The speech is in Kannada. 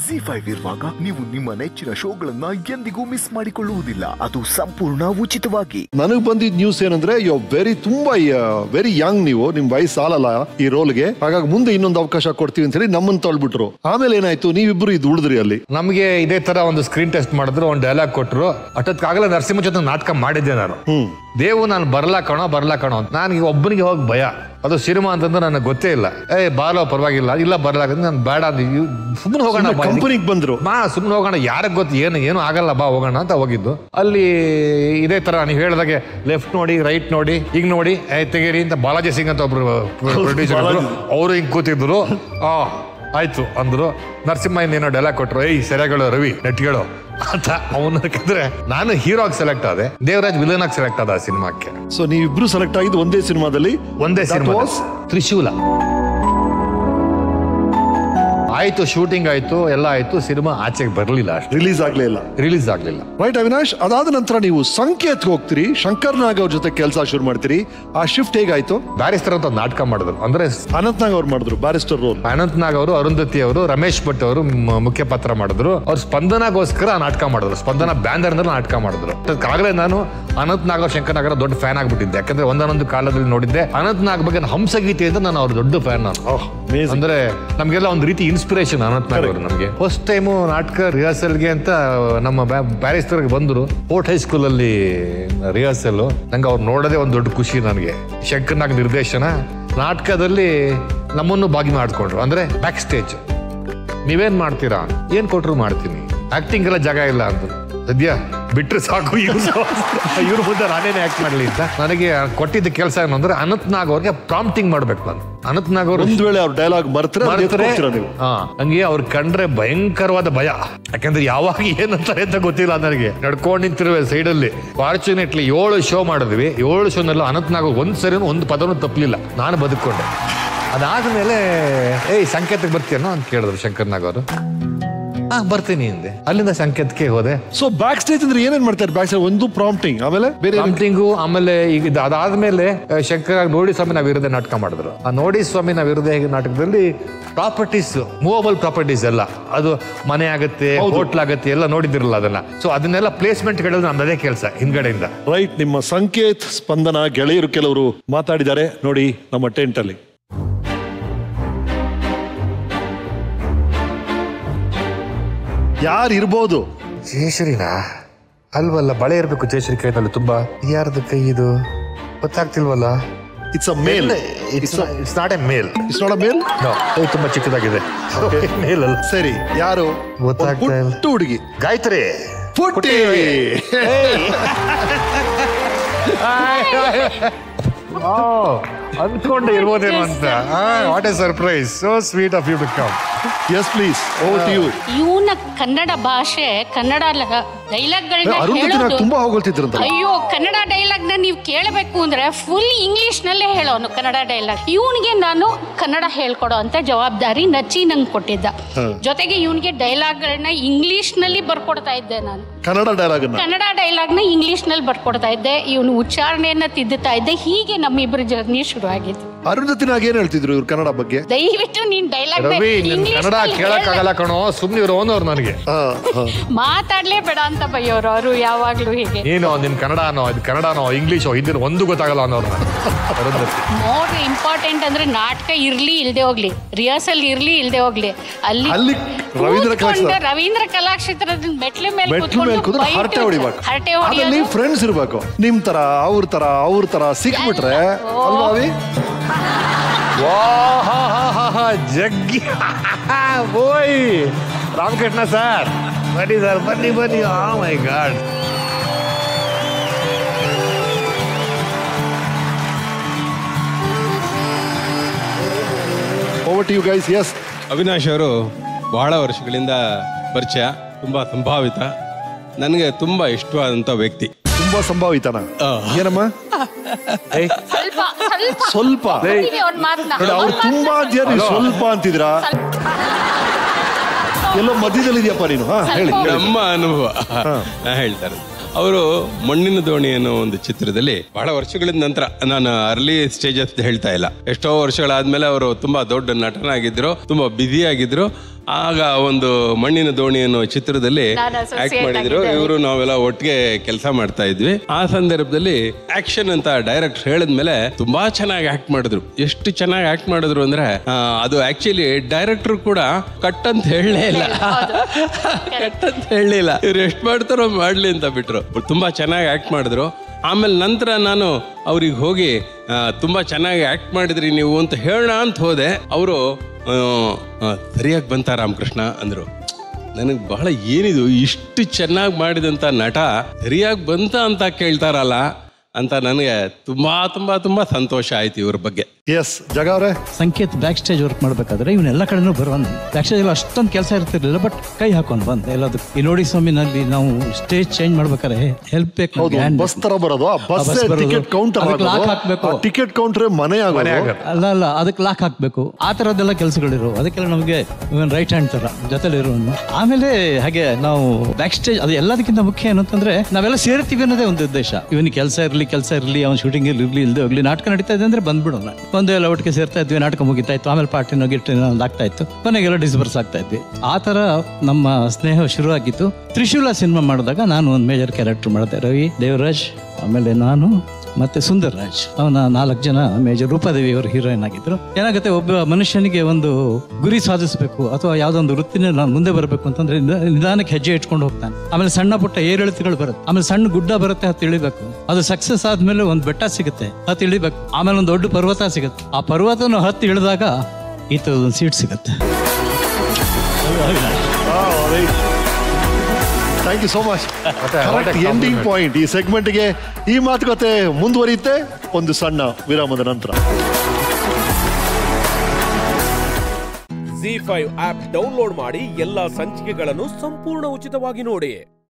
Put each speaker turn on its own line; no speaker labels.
ಜಿ ಫೈವ್ ಇರುವಾಗ ನೀವು ನಿಮ್ಮ ನೆಚ್ಚಿನ ಶೋಗಳನ್ನ ಎಂದಿಗೂ ಮಿಸ್ ಮಾಡಿಕೊಳ್ಳುವುದಿಲ್ಲ ಅದು ಸಂಪೂರ್ಣ ಉಚಿತವಾಗಿ
ನನಗ್ ಬಂದಿದ್ ನ್ಯೂಸ್ ಏನಂದ್ರೆ ಯು ವೆರಿ ತುಂಬಾ ವೆರಿ ಯಂಗ್ ನೀವು ನಿಮ್ ವಯಸ್ಸು ಸಾಲಲ್ಲ ಈ ರೋಲ್ಗೆ ಹಾಗಾಗಿ ಮುಂದೆ ಇನ್ನೊಂದು ಅವಕಾಶ ಕೊಡ್ತೀವಿ ಅಂತ ಹೇಳಿ ನಮ್ಮನ್ನ ತೊಳ್ಬಿಟ್ರು ಆಮೇಲೆ ಏನಾಯ್ತು ನೀವಿಬ್ರು ಇದು ಉಳಿದ್ರಿ ಅಲ್ಲಿ
ನಮಗೆ ಇದೇ ತರ ಒಂದು ಸ್ಕ್ರೀನ್ ಟೆಸ್ಟ್ ಮಾಡಿದ್ರು ಒಂದು ಡೈಲಾಗ್ ಕೊಟ್ಟರು ಅಷ್ಟೊತ್ತಾಗಲೇ ನರಸಿಂಹ ಜೊತೆ ನಾಟಕ ಮಾಡಿದ್ದೆ ನಾನು ದೇವು ನಾನು ಬರ್ಲಾ ಕಣೋ ಬರ್ಲಾ ಕಣೋ ಅಂತ ನನಗೆ ಒಬ್ಬನಿಗೆ ಹೋಗಿ ಭಯ ಅದು ಸಿನಿಮಾ ಅಂತಂದ್ರೆ ನನಗೆ ಗೊತ್ತೇ ಇಲ್ಲ ಏ ಬಾರೋ ಪರವಾಗಿಲ್ಲ ಇಲ್ಲ ಬರ್ಲಾಕ ನಾನು ಬೇಡ ಸುಮ್ಮನೆ ಹೋಗೋಣ ಬಾ.
ಕಂಪನಿಗೆ ಬಂದ್ರು
ಮಾ ಸುಮ್ಮನೆ ಹೋಗೋಣ ಯಾರಿಗೆ ಗೊತ್ತು ಏನು ಏನು ಆಗಲ್ಲ ಬಾ ಹೋಗೋಣ ಅಂತ ಹೋಗಿದ್ದು ಅಲ್ಲಿ ಇದೇ ತರ ನೀವು ಹೇಳಿದಾಗೆ ಲೆಫ್ಟ್ ನೋಡಿ ರೈಟ್ ನೋಡಿ ಈಗ ನೋಡಿ ಏ ತೆಗೀರಿ ಅಂತ ಬಾಲಾಜಿ ಸಿಂಗ್ ಅಂತ ಒಬ್ರು ಪ್ರೊಡ್ಯೂಸರ್ ಅವರು ಹಿಂಗ್ ಕೂತಿದ್ರು ಆ ಆಯ್ತು ಅಂದ್ರು ನರಸಿಂಹ ಇನ್ನೇನೋ ಡೈಲಾಗ್ ಕೊಟ್ರು ಏಯ್ ಸೆರೆಗಳು ರವಿ ನೆಟ್ಗಳು ಅಂತ ಅವನು ಯಾಕಂದ್ರೆ ನಾನು ಹೀರೋ ಆಗಿ ಸೆಲೆಕ್ಟ್ ಆದೆ ದೇವರಾಜ್ ವಿಲನ್ ಆಗಿ ಸೆಲೆಕ್ಟ್ ಆದ ಆ ಸಿನಿಮಾಕ್ಕೆ
ಸೊ ನೀವಿಬ್ರು ಸೆಲೆಕ್ಟ್ ಆಗಿದ್ದು ಒಂದೇ ಸಿನಿಮಾದಲ್ಲಿ
ಒಂದೇ
That
ಸಿನಿಮಾ
was?
ತ್ರಿಶೂಲ ಆಯ್ತು ಶೂಟಿಂಗ್ ಆಯ್ತು ಎಲ್ಲ ಆಯ್ತು ಸಿನಿಮಾ ಆಚೆಗೆ ಬರಲಿಲ್ಲ ಅಷ್ಟು
ರಿಲೀಸ್ ಆಗ್ಲೇ ಇಲ್ಲ
ರಿಲೀಸ್ ಆಗ್ಲಿಲ್ಲ
ರೈಟ್ ಅವಿನಾಶ್ ಅದಾದ ನಂತರ ನೀವು ಸಂಕೇತ್ ಹೋಗ್ತೀರಿ ಶಂಕರ್ ನಾಗ್ ಅವ್ರ ಜೊತೆ ಕೆಲಸ ಶುರು ಮಾಡ್ತೀರಿ ಆ ಶಿಫ್ಟ್ ಹೇಗಾಯ್ತು
ಬ್ಯಾರಿಸ್ಟರ್ ಅಂತ ಒಂದ್ ನಾಟಕ ಮಾಡಿದ್ರು ಅಂದ್ರೆ
ಅನಂತ್ ನಾಗ್ ಅವ್ರು ಮಾಡಿದ್ರು ಬ್ಯಾರಿಸ್ಟರ್ ರೋಲ್
ಅನಂತ್ ನಾಗ್ ಅವರು ಅರುಂಧತಿ ಅವರು ರಮೇಶ್ ಭಟ್ ಅವರು ಮ- ಮುಖ್ಯ ಪಾತ್ರ ಮಾಡಿದ್ರು ಅವ್ರು ಸ್ಪಂದನಗೋಸ್ಕರ ಆ ನಾಟಕ ಮಾಡಿದ್ರು ಸ್ಪಂದನ ಬ್ಯಾನರ್ ನಾಟಕ ಮಾಡಿದ್ರು ಆಗಲೇ ನಾನು ಅನಂತ್ ನಾಗ್ ಅವ್ರ ಶಂಕರ್ ನಾಗರ ದೊಡ್ಡ ಫ್ಯಾನ್ ಆಗ್ಬಿಟ್ಟಿದ್ದೆ ಯಾಕಂದ್ರೆ ಒಂದೊಂದು ಕಾಲದಲ್ಲಿ ನೋಡಿದ್ದೆ ಅನಂತ್ ನಾಗ್ ಬಗ್ಗೆ ಹಂಸಗೀತೆ ಅಂತ ನಾನು ಅವ್ರ ದೊಡ್ಡ ಫ್ಯಾನ್ ನಾನು
amazing.
ಅಂದ್ರೆ ನಮ್ಗೆಲ್ಲ ಒಂದು ರೀತಿ ಇನ್ಸ್ಪಿರೇಷನ್ ಅನಂತ್ ನಾಗ್ ಅವರು ನಮಗೆ ಫಸ್ಟ್ ಟೈಮು ನಾಟಕ ರಿಹರ್ಸಲ್ಗೆ ಅಂತ ನಮ್ಮ ಬ್ಯಾರಿಸ್ಟರ್ಗೆ ಬಂದ್ರು ಫೋರ್ಟ್ ಹೈಸ್ಕೂಲ್ ಅಲ್ಲಿ ರಿಹರ್ಸಲ್ ನಂಗೆ ಅವ್ರು ನೋಡೋದೇ ಒಂದು ದೊಡ್ಡ ಖುಷಿ ನನಗೆ ಶಂಕರ್ ನಾಗ್ ನಿರ್ದೇಶನ ನಾಟಕದಲ್ಲಿ ನಮ್ಮನ್ನು ಭಾಗಿ ಮಾಡ್ಕೊಂಡ್ರು ಅಂದ್ರೆ ಬ್ಯಾಕ್ ಸ್ಟೇಜ್ ನೀವೇನ್ ಮಾಡ್ತೀರಾ ಏನ್ ಕೊಟ್ರು ಮಾಡ್ತೀನಿ ಆಕ್ಟಿಂಗ್ ಎಲ್ಲ ಜಾಗ ಇಲ್ಲ ಅಂತ ಸದ್ಯ ಬಿಟ್ರೆ ಸಾಕು ಇವ್ರು ಇವ್ರ ಮುಂದೆ ನಾನೇನೆ ಆಕ್ಟ್ ಮಾಡ್ಲಿ ಅಂತ ನನಗೆ ಕೊಟ್ಟಿದ್ದ ಕೆಲಸ ಏನು ಅಂದ್ರೆ ಅನಂತ್ ನಾಗ್ ಅವ್ರಿಗೆ ಪ್ರಾಂಪ್ಟಿಂಗ್ ಮಾಡ್ಬೇಕು ನಾನು ಅನಂತ್ ನಾಗ್ ಅವರು
ಒಂದ್ ವೇಳೆ ಅವ್ರ ಡೈಲಾಗ್ ಬರ್ತಾರೆ ಅದ್ನ
ಮಾಡ್ತಾರೆ
ಎತ್ಕೊಳ್ತೀರಾ ನೀವು
ಹಾ ಹಂಗೆ ಅವ್ರು ಕಂಡ್ರೆ ಭಯಂಕರವಾದ ಭಯ ಯಾಕಂದ್ರೆ ಯಾವಾಗ ಏನಂತಾರೆ ಅಂತ ಗೊತ್ತಿಲ್ಲ ನನಗೆ ನಡ್ಕೊಂಡು ನಿಂತಿರುವೆ ಸೈಡ್ ಅಲ್ಲಿ ಫಾರ್ಚುನೇಟ್ಲಿ ಏಳು ಶೋ ಮಾಡಿದ್ವಿ ಏಳು ಶೋನಲ್ಲೂ ಅನಂತ್ ನಾಗ್ ಒಂದ್ ಸರಿನೂ ಒಂದು ಪದನೂ ತಪ್ಪಲಿಲ್ಲ ನಾನು ಬದುಕೊಂಡೆ ಅದಾದ್ಮೇಲೆ ಏಯ್ ಸಂಕೇತಕ್ಕೆ ಬರ್ತೀಯನೋ ಅಂತ ಕೇಳಿದ್ರು ಶಂಕರ್ ನಾಗ್ ಅವರು ಹಾ ಬರ್ತೀನಿ ಹಿಂದೆ ಅಲ್ಲಿಂದ ಸಂಕೇತಕ್ಕೆ ಹೋದೆ
ಸೊ ಬ್ಯಾಕ್ ಸ್ಟೇಜ್ ಅಂದ್ರೆ ಏನೇನ್ ಮಾಡ್ತಾರೆ ಬ್ಯಾಕ್ ಸ್ಟೇಜ್ ಒಂದು ಪ್ರಾಂಪ್ಟಿಂಗ್ ಆಮೇಲೆ ಬೇರೆ ಏನ್-
ಪ್ರಾಂಪ್ಟಿಂಗು ಆಮೇಲೆ ಈಗ ಇದು ಅದಾದ್ಮೇಲೆ ಆ, ಶಂಕರ ನೋಡಿ ಸ್ವಾಮಿ ನಾವು ವಿರುದ್ಧ ನಾಟಕ ಮಾಡಿದ್ರು ಆ ನೋಡಿ ಸ್ವಾಮಿ ನಾವು ವಿರುದ್ಧ ನಾಟಕದಲ್ಲಿ ಪ್ರಾಪರ್ಟೀಸ್ ಮೂವಬಲ್ ಪ್ರಾಪರ್ಟೀಸ್ ಎಲ್ಲ ಅದು ಮನೆ ಆಗುತ್ತೆ ಹೋಟ್ಲ್ ಆಗುತ್ತೆ ಎಲ್ಲ ನೋಡಿದಿರಲ್ಲ ಅದನ್ನ ಸೊ ಅದನ್ನೆಲ್ಲ ಪ್ಲೇಸ್ಮೆಂಟ್ ಗಳಲ್ಲಿ ನಮ್ದು ಕೆಲಸ ಹಿಂದ್ಗಡೆಯಿಂದ
ರೈಟ್ ನಿಮ್ಮ ಸಂಕೇತ್ ಸ್ಪಂದನ ಗೆಳೆಯರು ಕೆಲವರು ಮಾತಾಡಿದ್ದಾರೆ ನೋಡಿ ನಮ್ಮ ಟೆಂಟ್ ಅಲ್ಲಿ ಯಾರು ಇರ್ಬೋದು
ಜಯಶ್ರೀನಾ ಅಲ್ವಲ್ಲ ಬಳೆ ಇರಬೇಕು ಜಯಶ್ರೀ ಕೈನಲ್ಲಿ ತುಂಬಾ ಯಾರ್ದು ಕೈ ಇದು ಗೊತ್ತಾಗ್ತಿಲ್ವಲ್ಲ
it's a male
it's not a male
it's not a male
ಕೈ ತುಂಬಾ ಚಿಕ್ಕದಾಗಿದೆ ಮೇಲ್ ಅಲ್ಲ
ಸರಿ ಯಾರು
ಗೊತ್ತಾಗ್ತಾ ಇಲ್ಲ.
ಪುಟ್ಟ ಹುಡುಗಿ
ಗಾಯತ್ರಿ
ಪುಟ್ಟಿ
ಅನ್ಕೊಂಡೆ ಇರ್ಬೋದೇನೋ ಅಂತ what a surprise so sweet of you to come
yes please over to you
ಇವನ ಕನ್ನಡ ಭಾಷೆ ಕನ್ನಡ ಡೈಲಾಗ್ಗಳನ್ನ
ಅರುಂಧತಿ
ಹೇಳೋದು
ತುಂಬಾ ಹೊಗಳ್ತಿದ್ರಂತ
ಅಯ್ಯೋ ಕನ್ನಡ ಡೈಲಾಗ್ ನ ನೀವು ಕೇಳಬೇಕು ಅಂದ್ರೆ ಫುಲ್ ಇಂಗ್ಲಿಷ್ ನಲ್ಲೇ ಹೇಳೋನು ಕನ್ನಡ ಡೈಲಾಗ್ ಇವನಿಗೆ ನಾನು ಕನ್ನಡ ಹೇಳ್ಕೊಡೋ ಅಂತ ಜವಾಬ್ದಾರಿ ನಚ್ಚಿ ನಂಗೆ ಕೊಟ್ಟಿದ್ದ ಜೊತೆಗೆ ಇವನಿಗೆ ಡೈಲಾಗ್ಗಳನ್ನ ಇಂಗ್ಲಿಷ್ ನಲ್ಲಿ ಬರ್ಕೊಡ್ತಾ ಇದ್ದೆ ನಾನು
ಕನ್ನಡ ಡೈಲಾಗ್ ಅನ್ನ
ಕನ್ನಡ ಡೈಲಾಗ್ ನ ಇಂಗ್ಲಿಷ್ ನಲ್ಲಿ ಬರ್ಕೊಡ್ತಾ ಇದ್ದೆ ಇವನು ಉಚ್ಚಾರಣೆಯನ್ನ ತಿದ್ದುತ್ತಾ ಇದ್ದೆ ಹೀಗೆ ನಮ್ಮಿಬ್ಬರ ಜರ್ನಿ ಶುರು ಆಗಿದ್ದು
ಅರುಂಧತಿನಾಗ ಏನ್ ಹೇಳ್ತಿದ್ರು ಇವ್ರು ಕನ್ನಡ ಬಗ್ಗೆ
ದಯವಿಟ್ಟು ನೀನ್ ಡೈಲಾಗ್
ರವಿ ನಿನ್ ಕನ್ನಡ ಕೇಳಕ್ಕಾಗಲ್ಲ ಕಣೋ ಸುಮ್ನೆ ಇರೋ ಅನ್ನೋರು ನನಗೆ
ಆ, ಆ.
ಮಾತಾಡ್ಲೇ ಬೇಡ ಅಂತ ಬೈಯೋರು ಅವರು ಯಾವಾಗ್ಲೂ ಹೀಗೆ
ನೀನು ನಿನ್ ಕನ್ನಡನೋ ಇದು ಕನ್ನಡನೋ ಇಂಗ್ಲೀಷೋ ಹಿಂದಿನ ಒಂದು ಗೊತ್ತಾಗಲ್ಲ ಅನ್ನೋರು ನಾನು ಅರುಂಧತಿ.
ಮೋರ್ ಇಂಪಾರ್ಟೆಂಟ್ ಅಂದ್ರೆ ನಾಟಕ ಇರ್ಲಿ ಇಲ್ದೆ ಹೋಗ್ಲಿ ರಿಹರ್ಸಲ್ ಇರ್ಲಿ ಇಲ್ದೆ ಹೋಗ್ಲಿ ಅಲ್ಲಿ
ಅಲ್ಲಿ ರವೀಂದ್ರ
ಕೂತ್ಕೊಂಡು
ಕಲಾಕ್ಷೇತ್ರ.
ರವೀಂದ್ರ ಕಲಾಕ್ಷೇತ್ರದ ಮೆಟ್ಲ ಮೇಲೆ
ಮೆಟ್ಲು ಮೇಲೆ ಕೂತ್ರೆ
ಬೈದು
ಹರಟೆ ಹೊಡಿಬೇಕು
ಹರಟೆ
ಅದ್ರಲ್ಲಿ
ಹೊಡಿಯೋದು
ಫ್ರೆಂಡ್ಸ್ ಇರ್ಬೇಕು ನಿಮ್ ತರ ಅವ್ರ ತರ ಅವ್ರ ತರ ಸಿಕ್ಬಿಟ್ರೆ
ಎಲ್ಲ.
ಅಲ್ವಾ ಅವಿ?
ವಾ ಹಾ ಹಾ ಹಾ ಹಾ ಜಗ್ಗಿ ಓಯ್ ರಾಮಕೃಷ್ಣ ಸರ್ ಬನ್ನಿ ಸರ್ ಬನ್ನಿ ಬನ್ನಿ ಆ my god
over to you guys yes
Avinash ಅವರು ಬಹಳ ವರ್ಷಗಳಿಂದ ಪರಿಚಯ ತುಂಬಾ ಸಂಭಾವಿತ ನನಗೆ ತುಂಬಾ ಇಷ್ಟವಾದಂಥ ವ್ಯಕ್ತಿ
ತುಂಬಾ ಸಂಭಾವಿತನ
ಆ.
ಏನಮ್ಮ
ಸ್ವಲ್ಪ ಸ್ವಲ್ಪ
ಸ್ವಲ್ಪ
ನೋಡಿವಿ ಅವ್ರ ಮಾತನ್ನ
ನೋಡಿ ಅವ್ರು ತುಂಬಾ ಜನ ನೀವು ಸ್ವಲ್ಪ ಅಂತಿದ್ರ ಎಲ್ಲೋ ಮಧ್ಯದಲ್ಲಿ ಇದೆಯಪ್ಪ ನೀನು ಹಾ ಹೇಳಿ ಹೇಳಿ.
ನಮ್ಮ ಅನುಭವ ನಾ ಹೇಳ್ತಾರೆ ಅವರು ಮಣ್ಣಿನ ದೋಣಿ ಅನ್ನೋ ಒಂದು ಚಿತ್ರದಲ್ಲಿ ಬಹಳ ವರ್ಷಗಳ ನಂತರ ನಾನು ಅರ್ಲಿ ಸ್ಟೇಜಸ್ ಹೇಳ್ತಾ ಇಲ್ಲ ಎಷ್ಟೋ ವರ್ಷಗಳಾದ್ಮೇಲೆ ಅವರು ತುಂಬಾ ದೊಡ್ಡ ನಟನಾಗಿದ್ರು ತುಂಬಾ ಬ್ಯುಸಿ ಆಗಿದ್ರು ಆಗ ಒಂದು ಮಣ್ಣಿನ ದೋಣಿ ಅನ್ನೋ ಚಿತ್ರದಲ್ಲಿ
ನಾನು associate
ಆಕ್ಟ್ ಮಾಡಿದ್ರು
ಆಗಿದ್ದೆ.
ಇವರು ನಾವೆಲ್ಲ ಒಟ್ಟಿಗೆ ಕೆಲಸ ಮಾಡ್ತಾ ಇದ್ವಿ ಆ ಸಂದರ್ಭದಲ್ಲಿ ಆಕ್ಷನ್ ಅಂತ ಡೈರೆಕ್ಟ್ ಹೇಳಿದ್ಮೇಲೆ ತುಂಬಾ ಚೆನ್ನಾಗಿ ಆಕ್ಟ್ ಮಾಡಿದ್ರು ಎಷ್ಟು ಚೆನ್ನಾಗಿ ಆಕ್ಟ್ ಮಾಡಿದ್ರು ಅಂದ್ರೆ ಆ, ಅದು ಆಕ್ಚುಲಿ ಡೈರೆಕ್ಟರ್ ಕೂಡ ಕಟ್ ಅಂತ ಹೇಳಲೇ ಇಲ್ಲ ಕಟ್ ಅಂತ ಹೇಳಲಿಲ್ಲ ಇವ್ರು ಎಷ್ಟು ಮಾಡ್ತಾರೋ ಮಾಡ್ಲಿ ಅಂತ ಬಿಟ್ರು ಅವ್ರು ತುಂಬಾ ಚೆನ್ನಾಗಿ ಆಕ್ಟ್ ಮಾಡಿದ್ರು ಆಮೇಲೆ ನಂತರ ನಾನು ಅವ್ರಿಗೆ ಹೋಗಿ ಆ, ತುಂಬಾ ಚೆನ್ನಾಗಿ ಆಕ್ಟ್ ಮಾಡಿದ್ರಿ ನೀವು ಅಂತ ಹೇಳೋಣ ಅಂತ ಹೋದೆ ಅವರು ಸರಿಯಾಗಿ ಬಂತ ರಾಮಕೃಷ್ಣ ಅಂದ್ರು ನನಗೆ ಬಹಳ ಏನಿದು ಇಷ್ಟು ಚೆನ್ನಾಗಿ ಮಾಡಿದಂಥ ನಟ ಸರಿಯಾಗಿ ಬಂತ ಅಂತ ಕೇಳ್ತಾರಲ್ಲ ಅಂತ ನನಗೆ ತುಂಬಾ ತುಂಬಾ ತುಂಬಾ ಸಂತೋಷ ಆಯ್ತು ಇವ್ರ ಬಗ್ಗೆ
ಎಸ್ ಜಗ ಅವ್ರೆ
ಸಂಕೇತ್ ಬ್ಯಾಕ್ ಸ್ಟೇಜ್ ವರ್ಕ್ ಮಾಡ್ಬೇಕಾದ್ರೆ ಇವನ್ ಎಲ್ಲ ಕಡೆನೂ ಬರೋನು ಬ್ಯಾಕ್ ಸ್ಟೇಜ್ ಅಷ್ಟೊಂದು ಕೆಲಸ ಇರ್ತಿರ್ಲಿಲ್ಲ ಬಟ್ ಕೈ ಹಾಕೊಂಡು ಬಂದ ಎಲ್ಲದಕ್ಕೂ ಈ ನೋಡಿ ಸ್ವಾಮಿನಲ್ಲಿ ನಾವು ಸ್ಟೇಜ್ ಚೇಂಜ್ ಮಾಡ್ಬೇಕಾದ್ರೆ ಹೆಲ್ಪ್ ಬೇಕು
ಹೌದು ಬಸ್ ತರ ಬರೋದು ಆ ಬಸ್
ಬಸ್ ಬರೋದು.
ಟಿಕೆಟ್ ಕೌಂಟರ್
ಅದಕ್ಕೆ lock ಹಾಕ್ಬೇಕು.
ಟಿಕೆಟ್ ಕೌಂಟರ್ ಮನೆ ಆಗೋದು
ಅಲ್ಲ ಅಲ್ಲ ಅದಕ್ಕೆ ಲಾಕ್ ಹಾಕ್ಬೇಕು ಆ ತರದ್ದೆಲ್ಲ ಕೆಲಸಗಳಿರು ಅದಕ್ಕೆಲ್ಲ ನಮಗೆ ಇವನ್ ರೈಟ್ ಹ್ಯಾಂಡ್ ತರ ಜೊತೆಲಿ ಇರೋನು ಆಮೇಲೆ ಹಾಗೆ ನಾವು ಬ್ಯಾಕ್ ಸ್ಟೇಜ್ ಅದು ಎಲ್ಲದಕ್ಕಿಂತ ಮುಖ್ಯ ಏನು ಅಂತಂದ್ರೆ ನಾವೆಲ್ಲ ಸೇರ್ತೀವಿ ಅನ್ನೋದೇ ಒಂದು ಉದ್ದೇಶ ಇವನ್ ಕೆಲಸ ಇರಲಿ ಕೆಲಸ ಇರಲಿ ಅವ್ನ ಶೂಟಿಂಗ್ ಇರಲಿ ಇಲ್ಲದೆ ಹೋಗ್ಲಿ ನಾಟಕ ನಡೀತಾ ಇದೆ ಅಂದ್ರೆ ಬಂದ್ಬಿಡೋಣ ಒಂದೇ ಎಲ್ಲ ಒಟ್ಟಿಗೆ ಸೇರ್ತಾ ಇದ್ವಿ ನಾಟಕ ಮುಗಿತಾ ಇತ್ತು ಆಮೇಲೆ ಪಾರ್ಟಿನೋ ಗಿಟ್ಟಿನೋ ಒಂದು ಆಗ್ತಾ ಇತ್ತು ಕೊನೆಗೆಲ್ಲ ಡಿಸ್ಬರ್ಸ್ ಆಗ್ತಾ ಇದ್ವಿ ಆ ತರ ನಮ್ಮ ಸ್ನೇಹ ಶುರುವಾಗಿತ್ತು ತ್ರಿಶೂಲ ಸಿನಿಮಾ ಮಾಡಿದಾಗ ನಾನು ಒಂದು ಮೇಜರ್ ಕ್ಯಾರೆಕ್ಟರ್ ಮಾಡಿದೆ ರವಿ ದೇವರಾಜ್ ಆಮೇಲೆ ನಾನು ಮತ್ತೆ ಸುಂದರ್ ರಾಜ್ ಅವನ ನಾಲ್ಕು ಜನ ಮೇಜರ್ ರೂಪಾದೇವಿ ಅವರು ಹೀರೋಯಿನ್ ಆಗಿದ್ರು ಏನಾಗುತ್ತೆ ಒಬ್ಬ ಮನುಷ್ಯನಿಗೆ ಒಂದು ಗುರಿ ಸಾಧಿಸಬೇಕು ಅಥವಾ ಯಾವ್ದೊಂದು ವೃತ್ತಿನ ನಾನು ಮುಂದೆ ಬರಬೇಕು ಅಂತಂದ್ರೆ ನಿಧ- ನಿಧಾನಕ್ಕೆ ಹೆಜ್ಜೆ ಇಟ್ಕೊಂಡು ಹೋಗ್ತಾನೆ ಆಮೇಲೆ ಸಣ್ಣ ಪುಟ್ಟ ಏರಿಳಿತಗಳು ಬರುತ್ತೆ ಆಮೇಲೆ ಸಣ್ಣ ಗುಡ್ಡ ಬರುತ್ತೆ ಹತ್ತು ಇಳಿಬೇಕು ಅದು ಸಕ್ಸಸ್ ಆದ್ಮೇಲೆ ಒಂದು ಬೆಟ್ಟ ಸಿಗುತ್ತೆ ಹತ್ತು ಇಳಿಬೇಕು ಆಮೇಲೆ ಒಂದು ದೊಡ್ಡ ಪರ್ವತ ಸಿಗುತ್ತೆ ಆ ಪರ್ವತನ ಹತ್ತು ಇಳಿದಾಗ ಈ ಒಂದು ಸೀಟ್ ಸಿಗುತ್ತೆ
thank you so much correct ending point ಈ ಸೆಗ್ಮೆಂಟ್ಗೆ ಈ ಮಾತುಕತೆ ಮುಂದುವರಿಯುತ್ತೆ ಒಂದು ಸಣ್ಣ ವಿರಾಮದ ನಂತರ
ಜಿ ಫೈವ್ ಆಪ್ ಡೌನ್ಲೋಡ್ ಮಾಡಿ ಎಲ್ಲಾ ಸಂಚಿಕೆಗಳನ್ನು ಸಂಪೂರ್ಣ ಉಚಿತವಾಗಿ ನೋಡಿ